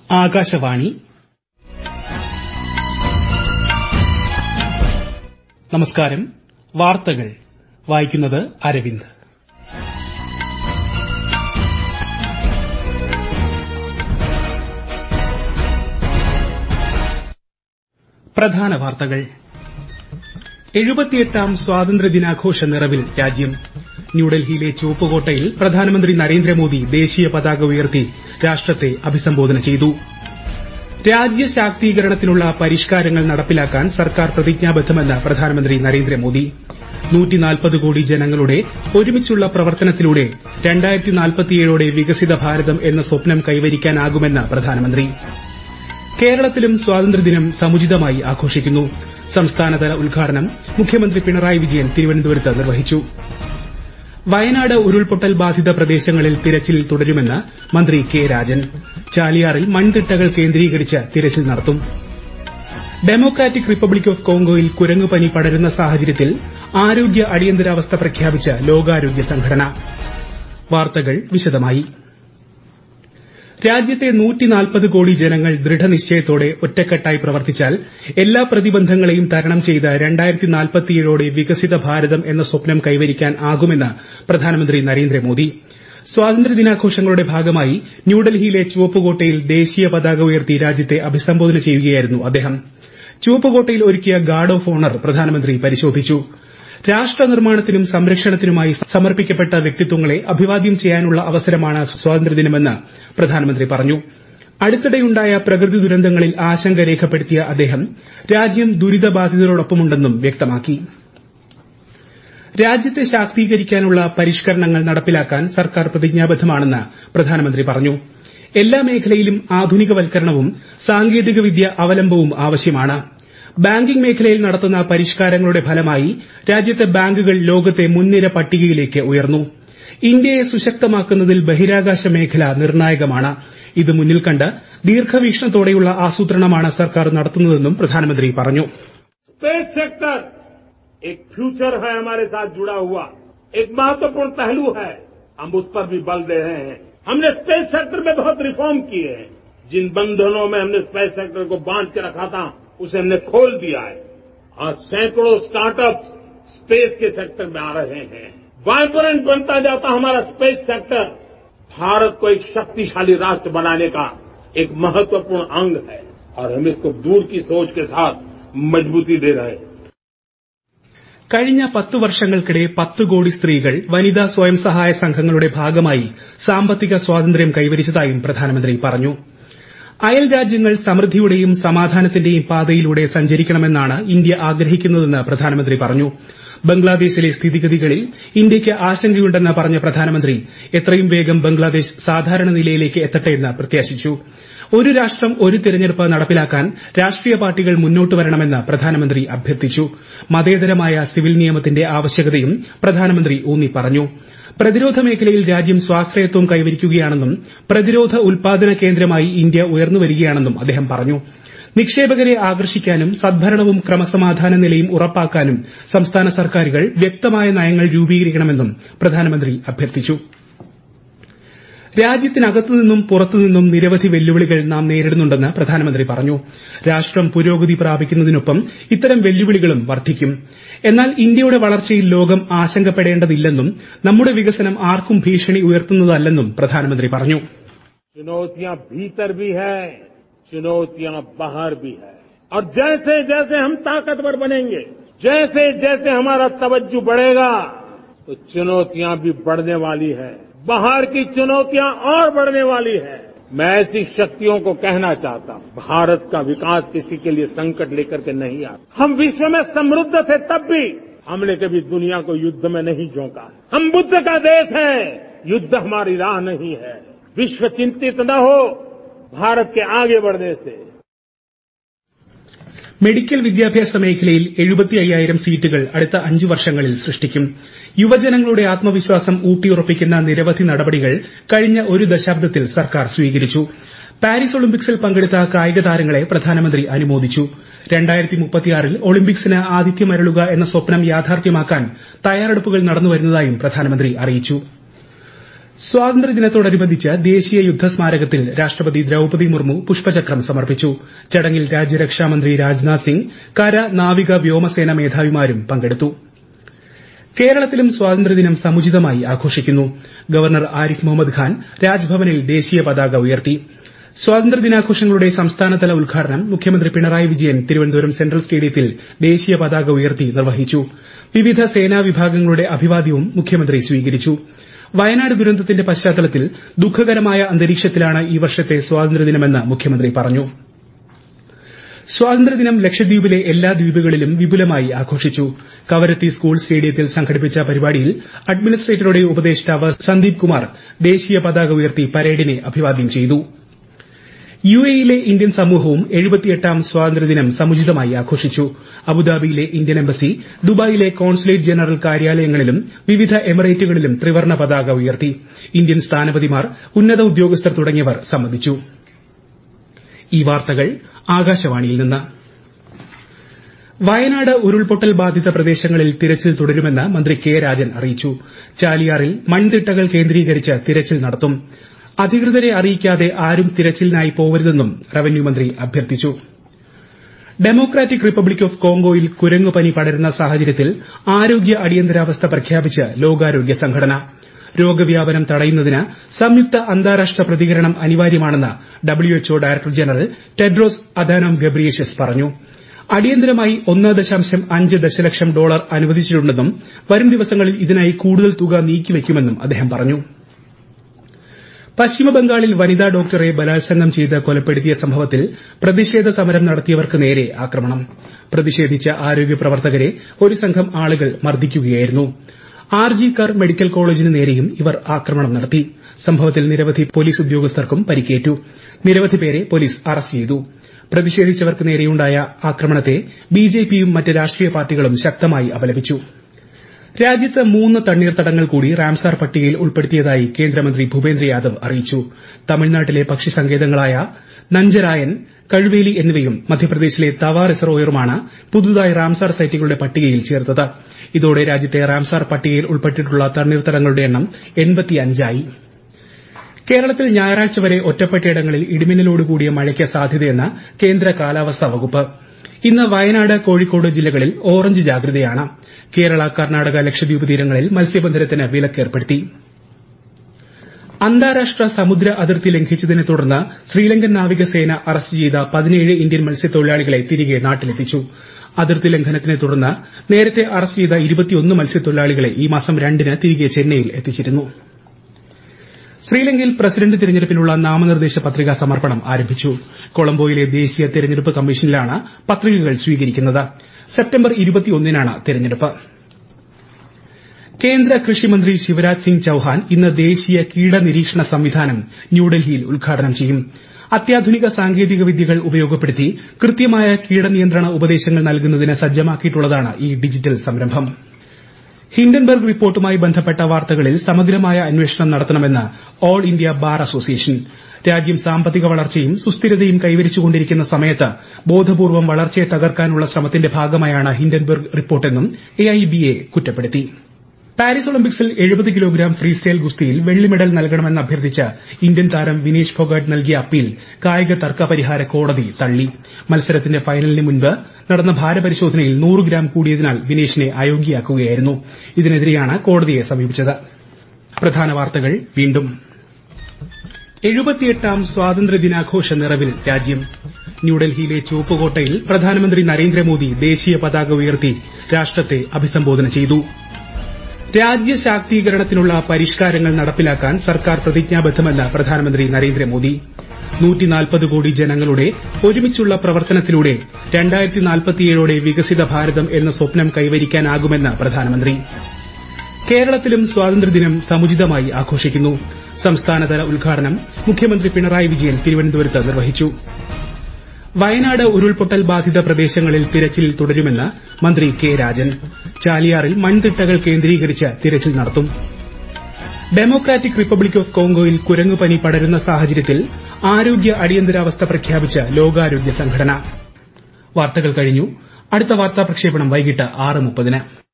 ആകാശവാണി നമസ്കാരം വാർത്തകൾ വായിക്കുന്നത് അരവിന്ദ് പ്രധാന വാർത്തകൾ എഴുപത്തിയെട്ടാം സ്വാതന്ത്ര്യദിനാഘോഷ നിറവിൽ രാജ്യം ന്യൂഡൽഹിയിലെ ചുവപ്പുകോട്ടയിൽ പ്രധാനമന്ത്രി നരേന്ദ്രമോദി ദേശീയ പതാക ഉയർത്തി രാഷ്ട്രത്തെ അഭിസംബോധന ചെയ്തു രാജ്യശാക്തീകരണത്തിനുള്ള പരിഷ്കാരങ്ങൾ നടപ്പിലാക്കാൻ സർക്കാർ പ്രതിജ്ഞാബദ്ധമെന്ന് പ്രധാനമന്ത്രി നരേന്ദ്രമോദി കോടി ജനങ്ങളുടെ ഒരുമിച്ചുള്ള പ്രവർത്തനത്തിലൂടെ ോടെ വികസിത ഭാരതം എന്ന സ്വപ്നം കൈവരിക്കാനാകുമെന്ന് പ്രധാനമന്ത്രി കേരളത്തിലും സ്വാതന്ത്ര്യദിനം സമുചിതമായി ആഘോഷിക്കുന്നു സംസ്ഥാനതല ഉദ്ഘാടനം മുഖ്യമന്ത്രി പിണറായി വിജയൻ തിരുവനന്തപുരത്ത് നിർവഹിച്ചു വയനാട് ഉരുൾപൊട്ടൽ ബാധിത പ്രദേശങ്ങളിൽ തിരച്ചിൽ തുടരുമെന്ന് മന്ത്രി കെ രാജൻ ചാലിയാറിൽ മൺതിട്ടകൾ കേന്ദ്രീകരിച്ച് തിരച്ചിൽ നടത്തും ഡെമോക്രാറ്റിക് റിപ്പബ്ലിക് ഓഫ് കോങ്കോയിൽ കുരങ്ങുപനി പടരുന്ന സാഹചര്യത്തിൽ ആരോഗ്യ അടിയന്തരാവസ്ഥ പ്രഖ്യാപിച്ച് ലോകാരോഗ്യ സംഘടന വാർത്തകൾ വിശദമായി രാജ്യത്തെ കോടി ജനങ്ങൾ ദൃഢനിശ്ചയത്തോടെ ഒറ്റക്കെട്ടായി പ്രവർത്തിച്ചാൽ എല്ലാ പ്രതിബന്ധങ്ങളെയും തരണം ചെയ്ത് ോടെ വികസിത ഭാരതം എന്ന സ്വപ്നം കൈവരിക്കാൻ ആകുമെന്ന് പ്രധാനമന്ത്രി നരേന്ദ്രമോദി സ്വാതന്ത്ര്യദിനാഘോഷങ്ങളുടെ ഭാഗമായി ന്യൂഡൽഹിയിലെ ചുവപ്പുകോട്ടയിൽ ദേശീയ പതാക ഉയർത്തി രാജ്യത്തെ അഭിസംബോധന ചെയ്യുകയായിരുന്നു അദ്ദേഹം ചുവപ്പുകോട്ടയിൽ ഒരുക്കിയ ഗാർഡ് ഓഫ് ഓണർ പ്രധാനമന്ത്രി പരിശോധിച്ചു രാഷ്ട്ര നിർമ്മാണത്തിനും സംരക്ഷണത്തിനുമായി സമർപ്പിക്കപ്പെട്ട വ്യക്തിത്വങ്ങളെ അഭിവാദ്യം ചെയ്യാനുള്ള അവസരമാണ് സ്വാതന്ത്ര്യദിനമെന്ന് പ്രധാനമന്ത്രി പറഞ്ഞു അടുത്തിടെയുണ്ടായ പ്രകൃതി ദുരന്തങ്ങളിൽ ആശങ്ക രേഖപ്പെടുത്തിയ അദ്ദേഹം രാജ്യം ദുരിതബാധിതരോടൊപ്പമുണ്ടെന്നും വ്യക്തമാക്കി രാജ്യത്തെ ശാക്തീകരിക്കാനുള്ള പരിഷ്കരണങ്ങൾ നടപ്പിലാക്കാൻ സർക്കാർ പ്രതിജ്ഞാബദ്ധമാണെന്ന് പ്രധാനമന്ത്രി പറഞ്ഞു എല്ലാ മേഖലയിലും ആധുനികവൽക്കരണവും സാങ്കേതികവിദ്യ അവലംബവും ആവശ്യമാണ് ബാങ്കിംഗ് മേഖലയിൽ നടത്തുന്ന പരിഷ്കാരങ്ങളുടെ ഫലമായി രാജ്യത്തെ ബാങ്കുകൾ ലോകത്തെ മുൻനിര പട്ടികയിലേക്ക് ഉയർന്നു ഇന്ത്യയെ സുശക്തമാക്കുന്നതിൽ ബഹിരാകാശ മേഖല നിർണായകമാണ് ഇത് മുന്നിൽ കണ്ട് ദീർഘവീക്ഷണത്തോടെയുള്ള ആസൂത്രണമാണ് സർക്കാർ നടത്തുന്നതെന്നും പ്രധാനമന്ത്രി പറഞ്ഞു स्पेस सेक्टर एक फ्यूचर है हमारे साथ जुड़ा हुआ एक महत्वपूर्ण पहलू है हम उस पर भी बल दे रहे हैं हमने स्पेस सेक्टर में बहुत रिफॉर्म किए हैं जिन बंधनों में हमने स्पेस सेक्टर को बांध के रखा था उसे हमने खोल दिया है आज सैकड़ों स्टार्टअप स्पेस के सेक्टर में आ रहे हैं वाइब्रेंट बनता जाता हमारा स्पेस सेक्टर भारत को एक शक्तिशाली राष्ट्र बनाने का एक महत्वपूर्ण अंग है और हम इसको दूर की सोच के साथ मजबूती दे रहे हैं കഴിഞ്ഞ പത്ത് വർഷങ്ങൾക്കിടെ പത്ത് കോടി സ്ത്രീകൾ വനിതാ സ്വയം സഹായ സംഘങ്ങളുടെ ഭാഗമായി സാമ്പത്തിക സ്വാതന്ത്ര്യം കൈവരിച്ചതായും പ്രധാനമന്ത്രി പറഞ്ഞു അയൽ രാജ്യങ്ങൾ സമൃദ്ധിയുടെയും സമാധാനത്തിന്റെയും പാതയിലൂടെ സഞ്ചരിക്കണമെന്നാണ് ഇന്ത്യ ആഗ്രഹിക്കുന്നതെന്ന് പ്രധാനമന്ത്രി പറഞ്ഞു ബംഗ്ലാദേശിലെ സ്ഥിതിഗതികളിൽ ഇന്ത്യയ്ക്ക് ആശങ്കയുണ്ടെന്ന് പറഞ്ഞ പ്രധാനമന്ത്രി എത്രയും വേഗം ബംഗ്ലാദേശ് സാധാരണ നിലയിലേക്ക് എത്തട്ടെയെന്ന് പ്രത്യാശിച്ചു ഒരു രാഷ്ട്രം ഒരു തിരഞ്ഞെടുപ്പ് നടപ്പിലാക്കാൻ രാഷ്ട്രീയ പാർട്ടികൾ മുന്നോട്ട് വരണമെന്ന് പ്രധാനമന്ത്രി അഭ്യർത്ഥിച്ചു മതേതരമായ സിവിൽ നിയമത്തിന്റെ ആവശ്യകതയും പ്രധാനമന്ത്രി ഊന്നിപ്പറഞ്ഞു പ്രതിരോധ മേഖലയിൽ രാജ്യം സ്വാശ്രയത്വം കൈവരിക്കുകയാണെന്നും പ്രതിരോധ ഉൽപാദന കേന്ദ്രമായി ഇന്ത്യ ഉയർന്നുവരികയാണെന്നും അദ്ദേഹം പറഞ്ഞു നിക്ഷേപകരെ ആകർഷിക്കാനും സദ്ഭരണവും ക്രമസമാധാന നിലയും ഉറപ്പാക്കാനും സംസ്ഥാന സർക്കാരുകൾ വ്യക്തമായ നയങ്ങൾ രൂപീകരിക്കണമെന്നും പ്രധാനമന്ത്രി അഭ്യർത്ഥിച്ചു രാജ്യത്തിനകത്തുനിന്നും പുറത്തുനിന്നും നിരവധി വെല്ലുവിളികൾ നാം നേരിടുന്നുണ്ടെന്ന് പ്രധാനമന്ത്രി പറഞ്ഞു രാഷ്ട്രം പുരോഗതി പ്രാപിക്കുന്നതിനൊപ്പം ഇത്തരം വെല്ലുവിളികളും വർദ്ധിക്കും എന്നാൽ ഇന്ത്യയുടെ വളർച്ചയിൽ ലോകം ആശങ്കപ്പെടേണ്ടതില്ലെന്നും നമ്മുടെ വികസനം ആർക്കും ഭീഷണി ഉയർത്തുന്നതല്ലെന്നും പ്രധാനമന്ത്രി പറഞ്ഞു चुनौतियां भीतर भी है चुनौतियां बाहर भी है और जैसे जैसे हम ताकतवर बनेंगे जैसे जैसे हमारा तवज्जो बढ़ेगा तो चुनौतियां भी बढ़ने वाली है बाहर की चुनौतियां और बढ़ने वाली है मैं ऐसी शक्तियों को कहना चाहता हूं भारत का विकास किसी के लिए संकट लेकर के नहीं आता हम विश्व में समृद्ध थे तब भी हमने कभी दुनिया को युद्ध में नहीं झोंका हम बुद्ध का देश है युद्ध हमारी राह नहीं है विश्व चिंतित न हो भारत के आगे बढ़ने से മെഡിക്കൽ വിദ്യാഭ്യാസ മേഖലയിൽ എഴുപത്തി അയ്യായിരം സീറ്റുകൾ അടുത്ത അഞ്ചു വർഷങ്ങളിൽ സൃഷ്ടിക്കും യുവജനങ്ങളുടെ ആത്മവിശ്വാസം ഊട്ടിയുറപ്പിക്കുന്ന നിരവധി നടപടികൾ കഴിഞ്ഞ ഒരു ദശാബ്ദത്തിൽ സർക്കാർ സ്വീകരിച്ചു പാരീസ് ഒളിമ്പിക്സിൽ പങ്കെടുത്ത കായിക താരങ്ങളെ പ്രധാനമന്ത്രി അനുമോദിച്ചു ൽ ഒളിമ്പിക്സിന് ആതിഥ്യമരുളുക എന്ന സ്വപ്നം യാഥാർത്ഥ്യമാക്കാൻ തയ്യാറെടുപ്പുകൾ നടന്നുവരുന്നതായും പ്രധാനമന്ത്രി അറിയിച്ചു സ്വാതന്ത്ര്യദിനത്തോടനുബന്ധിച്ച് ദേശീയ യുദ്ധസ്മാരകത്തിൽ രാഷ്ട്രപതി ദ്രൌപതി മുർമു പുഷ്പചക്രം സമർപ്പിച്ചു ചടങ്ങിൽ രാജ്യരക്ഷാമന്ത്രി രാജ്നാഥ് സിംഗ് കര നാവിക വ്യോമസേന മേധാവിമാരും പങ്കെടുത്തു കേരളത്തിലും സ്വാതന്ത്ര്യദിനം സമുചിതമായി ആഘോഷിക്കുന്നു ഗവർണർ ആരിഫ് മുഹമ്മദ് ഖാൻ രാജ്ഭവനിൽ ദേശീയ പതാക ഉയർത്തി സ്വാതന്ത്ര്യദിനാഘോഷങ്ങളുടെ സംസ്ഥാനതല ഉദ്ഘാടനം മുഖ്യമന്ത്രി പിണറായി വിജയൻ തിരുവനന്തപുരം സെൻട്രൽ സ്റ്റേഡിയത്തിൽ ദേശീയ പതാക ഉയർത്തി നിർവഹിച്ചു വിവിധ സേനാ വിഭാഗങ്ങളുടെ അഭിവാദ്യവും മുഖ്യമന്ത്രി സ്വീകരിച്ചു വയനാട് ദുരന്തത്തിന്റെ പശ്ചാത്തലത്തിൽ ദുഃഖകരമായ അന്തരീക്ഷത്തിലാണ് ഈ വർഷത്തെ സ്വാതന്ത്ര്യദിനമെന്ന് മുഖ്യമന്ത്രി പറഞ്ഞു സ്വാതന്ത്ര്യദിനം ലക്ഷദ്വീപിലെ എല്ലാ ദ്വീപുകളിലും വിപുലമായി ആഘോഷിച്ചു കവരത്തി സ്കൂൾ സ്റ്റേഡിയത്തിൽ സംഘടിപ്പിച്ച പരിപാടിയിൽ അഡ്മിനിസ്ട്രേറ്ററുടെ ഉപദേഷ്ടാവ് സന്ദീപ് കുമാർ ദേശീയ പതാക ഉയർത്തി പരേഡിനെ അഭിവാദ്യം ചെയ്തു യുഎഇയിലെ ഇന്ത്യൻ സമൂഹവും എഴുപത്തിയെട്ടാം സ്വാതന്ത്ര്യദിനം സമുചിതമായി ആഘോഷിച്ചു അബുദാബിയിലെ ഇന്ത്യൻ എംബസി ദുബായിലെ കോൺസുലേറ്റ് ജനറൽ കാര്യാലയങ്ങളിലും വിവിധ എമിറേറ്റുകളിലും ത്രിവർണ്ണ പതാക ഉയർത്തി ഇന്ത്യൻ സ്ഥാനപതിമാർ ഉന്നത ഉദ്യോഗസ്ഥർ തുടങ്ങിയവർ സംബന്ധിച്ചു ഈ വാർത്തകൾ ആകാശവാണിയിൽ നിന്ന് വയനാട് ഉരുൾപൊട്ടൽ ബാധിത പ്രദേശങ്ങളിൽ തിരച്ചിൽ തുടരുമെന്ന് മന്ത്രി കെ രാജൻ അറിയിച്ചു ചാലിയാറിൽ മൺതിട്ടകൾ കേന്ദ്രീകരിച്ച് തിരച്ചിൽ നടത്തും അധികൃതരെ അറിയിക്കാതെ ആരും തിരച്ചിലിനായി പോവരുതെന്നും റവന്യൂ മന്ത്രി അഭ്യർത്ഥിച്ചു ഡെമോക്രാറ്റിക് റിപ്പബ്ലിക് ഓഫ് കോങ്കോയിൽ കുരങ്ങുപനി പടരുന്ന സാഹചര്യത്തിൽ ആരോഗ്യ അടിയന്തരാവസ്ഥ പ്രഖ്യാപിച്ച് ലോകാരോഗ്യ സംഘടന രോഗവ്യാപനം തടയുന്നതിന് സംയുക്ത അന്താരാഷ്ട്ര പ്രതികരണം അനിവാര്യമാണെന്ന് WHO director general Tedros Adhanom Ghebreyesus പറഞ്ഞു അടിയന്തരമായി ഒന്ന് ദശാംശം അഞ്ച് ദശലക്ഷം ഡോളർ അനുവദിച്ചിട്ടുണ്ടെന്നും വരും ദിവസങ്ങളിൽ ഇതിനായി കൂടുതൽ തുക നീക്കിവയ്ക്കുമെന്നും അദ്ദേഹം പറഞ്ഞു പശ്ചിമബംഗാളിൽ വനിതാ ഡോക്ടറെ ബലാത്സംഗം ചെയ്ത് കൊലപ്പെടുത്തിയ സംഭവത്തിൽ പ്രതിഷേധ സമരം നടത്തിയവർക്ക് നേരെ ആക്രമണം പ്രതിഷേധിച്ച ആരോഗ്യ പ്രവർത്തകരെ ഒരു സംഘം ആളുകൾ മർദ്ദിക്കുകയായിരുന്നു ആർ ജി കർ മെഡിക്കൽ കോളേജിന് നേരെയും ഇവർ ആക്രമണം നടത്തി സംഭവത്തിൽ നിരവധി പോലീസ് ഉദ്യോഗസ്ഥർക്കും പരിക്കേറ്റു നിരവധി പേരെ പോലീസ് അറസ്റ്റ് ചെയ്തു പ്രതിഷേധിച്ചവർക്ക് നേരെയുണ്ടായ ആക്രമണത്തെ ബിജെപിയും മറ്റ് രാഷ്ട്രീയ പാർട്ടികളും ശക്തമായി അപലപിച്ചു രാജ്യത്ത് മൂന്ന് തണ്ണീർത്തടങ്ങൾ കൂടി റാംസാർ പട്ടികയിൽ ഉൾപ്പെടുത്തിയതായി കേന്ദ്രമന്ത്രി ഭൂപേന്ദ്ര യാദവ് അറിയിച്ചു തമിഴ്നാട്ടിലെ പക്ഷി സങ്കേതങ്ങളായ നഞ്ചരായൻ കഴുവേലി എന്നിവയും മധ്യപ്രദേശിലെ തവ റിസർവോയറുമാണ് പുതുതായി റാംസാർ സൈറ്റുകളുടെ പട്ടികയിൽ ചേർത്തത് ഇതോടെ രാജ്യത്തെ റാംസാർ പട്ടികയിൽ ഉൾപ്പെട്ടിട്ടുള്ള തണ്ണീർത്തടങ്ങളുടെ എണ്ണം ആയി കേരളത്തിൽ ഞായറാഴ്ച വരെ ഒറ്റപ്പെട്ടയിടങ്ങളിൽ ഇടിമിന്നലോടുകൂടിയ മഴയ്ക്ക് സാധ്യതയെന്ന് കേന്ദ്ര കാലാവസ്ഥാ വകുപ്പ് ഇന്ന് വയനാട് കോഴിക്കോട് ജില്ലകളിൽ ഓറഞ്ച് ജാഗ്രതയാണ് കേരള കർണാടക ലക്ഷദ്വീപ് തീരങ്ങളിൽ മത്സ്യബന്ധനത്തിന് വിലക്കേർപ്പെടുത്തി അന്താരാഷ്ട്ര സമുദ്ര അതിർത്തി ലംഘിച്ചതിനെ തുടർന്ന് ശ്രീലങ്കൻ നാവികസേന അറസ്റ്റ് ചെയ്ത പതിനേഴ് ഇന്ത്യൻ മത്സ്യത്തൊഴിലാളികളെ തിരികെ നാട്ടിലെത്തിച്ചു അതിർത്തി ലംഘനത്തിനെ തുടർന്ന് നേരത്തെ അറസ്റ്റ് ചെയ്ത ഇരുപത്തിയൊന്ന് മത്സ്യത്തൊഴിലാളികളെ ഈ മാസം രണ്ടിന് തിരികെ ചെന്നൈയിൽ എത്തിച്ചിരുന്നു ശ്രീലങ്കയിൽ പ്രസിഡന്റ് തിരഞ്ഞെടുപ്പിനുള്ള നാമനിർദ്ദേശ പത്രികാ സമർപ്പണം ആരംഭിച്ചു കൊളംബോയിലെ ദേശീയ തിരഞ്ഞെടുപ്പ് കമ്മീഷനിലാണ് പത്രികകൾ സ്വീകരിക്കുന്നത് സെപ്റ്റംബർ ഇരുപത്തിയൊന്നിനാണ് തിരഞ്ഞെടുപ്പ് കേന്ദ്ര കൃഷിമന്ത്രി ശിവരാജ് സിംഗ് ചൌഹാൻ ഇന്ന് ദേശീയ കീട നിരീക്ഷണ സംവിധാനം ന്യൂഡൽഹിയിൽ ഉദ്ഘാടനം ചെയ്യും അത്യാധുനിക സാങ്കേതിക വിദ്യകൾ ഉപയോഗപ്പെടുത്തി കൃത്യമായ കീടനിയന്ത്രണ ഉപദേശങ്ങൾ നൽകുന്നതിന് സജ്ജമാക്കിയിട്ടുള്ളതാണ് ഈ ഡിജിറ്റൽ സംരംഭം ഹിൻഡൻബർഗ് റിപ്പോർട്ടുമായി ബന്ധപ്പെട്ട വാർത്തകളിൽ സമഗ്രമായ അന്വേഷണം നടത്തണമെന്ന് ഓൾ ഇന്ത്യ ബാർ അസോസിയേഷൻ രാജ്യം സാമ്പത്തിക വളർച്ചയും സുസ്ഥിരതയും കൈവരിച്ചുകൊണ്ടിരിക്കുന്ന സമയത്ത് ബോധപൂർവം വളർച്ചയെ തകർക്കാനുള്ള ശ്രമത്തിന്റെ ഭാഗമായാണ് ഹിൻഡൻബർഗ് റിപ്പോർട്ടെന്നും എഐബിഎ കുറ്റപ്പെടുത്തി പാരീസ് ഒളിമ്പിക്സിൽ എഴുപത് കിലോഗ്രാം ഫ്രീസ്റ്റൈൽ ഗുസ്തിയിൽ വെള്ളി മെഡൽ നൽകണമെന്ന് അഭ്യർത്ഥിച്ച് ഇന്ത്യൻ താരം വിനേഷ് ഫോഗാട്ട് നൽകിയ അപ്പീൽ കായിക തർക്ക പരിഹാര കോടതി തള്ളി മത്സരത്തിന്റെ ഫൈനലിന് മുൻപ് നടന്ന ഭാരപരിശോധനയിൽ നൂറ് ഗ്രാം കൂടിയതിനാൽ വിനേഷിനെ അയോഗ്യയാക്കുകയായിരുന്നു ഇതിനെതിരെയാണ് കോടതിയെ സമീപിച്ചത് പ്രധാന വാർത്തകൾ വീണ്ടും എഴുപത്തിയെട്ടാം സ്വാതന്ത്ര്യദിനാഘോഷ നിറവിൽ രാജ്യം ന്യൂഡൽഹിയിലെ ചുവപ്പുകോട്ടയിൽ പ്രധാനമന്ത്രി നരേന്ദ്രമോദി ദേശീയ പതാക ഉയർത്തി രാഷ്ട്രത്തെ അഭിസംബോധന ചെയ്തു രാജ്യശാക്തീകരണത്തിനുള്ള പരിഷ്കാരങ്ങൾ നടപ്പിലാക്കാൻ സർക്കാർ പ്രതിജ്ഞാബദ്ധമെന്ന് പ്രധാനമന്ത്രി നരേന്ദ്രമോദി കോടി ജനങ്ങളുടെ ഒരുമിച്ചുള്ള പ്രവർത്തനത്തിലൂടെ ോടെ വികസിത ഭാരതം എന്ന സ്വപ്നം കൈവരിക്കാനാകുമെന്ന് പ്രധാനമന്ത്രി കേരളത്തിലും സ്വാതന്ത്ര്യദിനം സമുചിതമായി ആഘോഷിക്കുന്നു സംസ്ഥാനതല ഉദ്ഘാടനം മുഖ്യമന്ത്രി പിണറായി വിജയൻ തിരുവനന്തപുരത്ത് നിർവഹിച്ചു വയനാട് ഉരുൾപൊട്ടൽ ബാധിത പ്രദേശങ്ങളിൽ തിരച്ചിൽ തുടരുമെന്ന് മന്ത്രി കെ രാജൻ ചാലിയാറിൽ മൺതിട്ടകൾ കേന്ദ്രീകരിച്ച് തിരച്ചിൽ നടത്തും ഡെമോക്രാറ്റിക് റിപ്പബ്ലിക് ഓഫ് കോങ്കോയിൽ കുരങ്ങുപനി പടരുന്ന സാഹചര്യത്തിൽ ആരോഗ്യ അടിയന്തരാവസ്ഥ പ്രഖ്യാപിച്ച് ലോകാരോഗ്യ സംഘടന വാർത്തകൾ കഴിഞ്ഞു അടുത്ത വാർത്താ പ്രക്ഷേപണം വൈകിട്ട് ആറ് മുപ്പതിന്